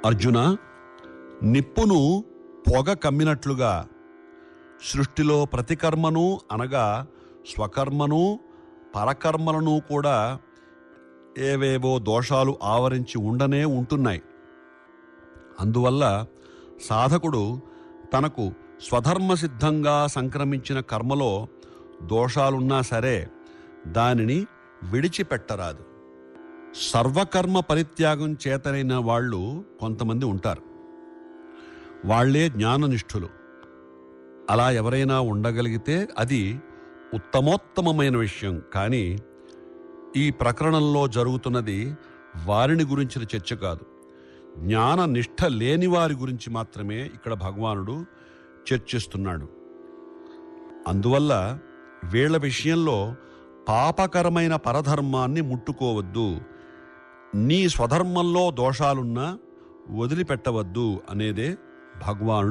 అర్జున నిప్పును పొగ కమ్మినట్లుగా సృష్టిలో ప్రతి కర్మను అనగా స్వకర్మను పరకర్మలను కూడా ఏవేవో దోషాలు ఆవరించి ఉండనే ఉంటున్నాయి అందువల్ల సాధకుడు తనకు స్వధర్మ సిద్ధంగా సంక్రమించిన కర్మలో దోషాలున్నా సరే దానిని విడిచిపెట్టరాదు సర్వకర్మ పరిత్యాగం చేతనైన వాళ్ళు కొంతమంది ఉంటారు వాళ్లే జ్ఞాననిష్ఠులు అలా ఎవరైనా ఉండగలిగితే అది ఉత్తమోత్తమమైన విషయం కానీ ఈ ప్రకరణంలో జరుగుతున్నది వారిని గురించిన చర్చ కాదు జ్ఞాన నిష్ఠ లేని వారి గురించి మాత్రమే ఇక్కడ భగవానుడు చర్చిస్తున్నాడు అందువల్ల వీళ్ళ విషయంలో పాపకరమైన పరధర్మాన్ని ముట్టుకోవద్దు నీ స్వధర్మంలో దోషాలున్నా వదిలిపెట్టవద్దు అనేదే భగవానుడి